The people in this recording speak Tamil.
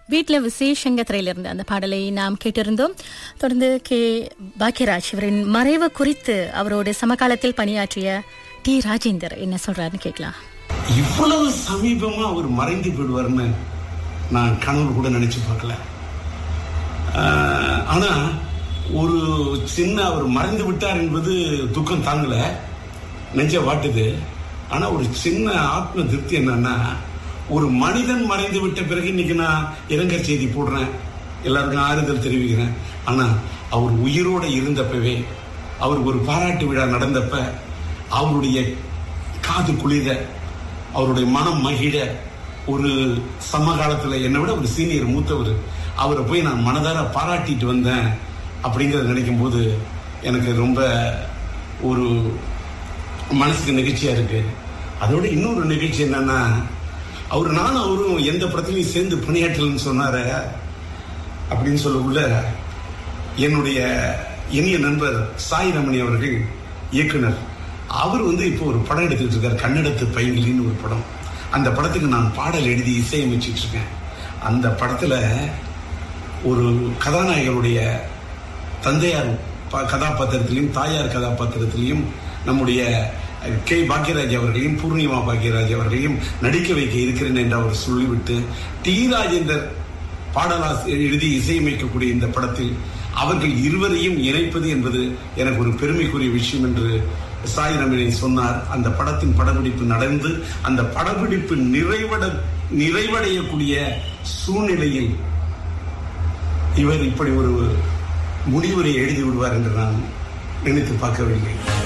வீட்ல விசேஷங்க திரையிலிருந்து அந்த பாடலை நாம் கேட்டிருந்தோம் தொடர்ந்து கே பாக்யராஜ் இவரின் மறைவு குறித்து அவரோட சமகாலத்தில் பணியாற்றிய டி ராஜேந்தர் என்ன சொல்றாருன்னு கேட்கலாம் இவ்வளவு சமீபமா அவர் மறைந்து போயிடுவார்னு நான் கனவு கூட நினைச்சு பார்க்கல ஆஹ், ஆனா ஒரு சின்ன அவர் மறைந்து விட்டார் என்பது துக்கம் தாங்கல நெஞ்ச வாட்டுது ஆனா ஒரு சின்ன ஆத்ம திருப்தி என்னன்னா ஒரு மனிதன் மறைந்து விட்ட பிறகு இன்னைக்கு நான் இரங்கல் செய்தி போடுறேன் எல்லாருக்கும் ஆறுதல் தெரிவிக்கிறேன் ஆனா அவர் உயிரோட இருந்தப்பவே அவர் ஒரு பாராட்டு விழா நடந்தப்ப அவருடைய காது குளிர அவருடைய மனம் மகிழ ஒரு சமகாலத்துல என்னை விட ஒரு சீனியர் மூத்தவர் அவரை போய் நான் மனதார பாராட்டிட்டு வந்தேன் அப்படிங்கறத நினைக்கும் போது எனக்கு ரொம்ப ஒரு மனசுக்கு நிகழ்ச்சியா இருக்கு அதோட இன்னொரு நிகழ்ச்சி என்னன்னா அவர் நானும் அவரும் எந்த படத்துலையும் சேர்ந்து பணியாற்றலன்னு சொன்னாரு அப்படின்னு சொல்லக்குள்ள என்னுடைய இனிய நண்பர் சாய் ரமணி அவர்கள் இயக்குனர் அவர் வந்து இப்போ ஒரு படம் எடுத்துட்டு இருக்கார் கன்னடத்து பைங்கிலின்னு ஒரு படம் அந்த படத்துக்கு நான் பாடல் எழுதி இசையமைச்சிட்டு இருக்கேன் அந்த படத்துல ஒரு கதாநாயகருடைய தந்தையார் ப- கதாபாத்திரத்திலையும் தாயார் கதாபாத்திரத்திலையும் நம்முடைய அஹ், கே பாக்யராஜ் அவர்களையும் பூர்ணிமா பாக்யராஜ் அவர்களையும் நடிக்க வைக்க இருக்கிறேன் என்று அவர் சொல்லிவிட்டு டி ராஜேந்தர் பாடலாசிரியர் எழுதி இசையமைக்கக்கூடிய இந்த படத்தில் அவர்கள் இருவரையும் இணைப்பது என்பது எனக்கு ஒரு பெருமைக்குரிய விஷயம் என்று சாய் ரமணி சொன்னார் அந்த படத்தின் படப்பிடிப்பு நடந்து அந்த படப்பிடிப்பு நிறைவட நிறைவடையக்கூடிய சூழ்நிலையில் இவர் இப்படி ஒரு முடிவுரை எழுதி விடுவார் என்று நான் நினைத்து பார்க்கவில்லை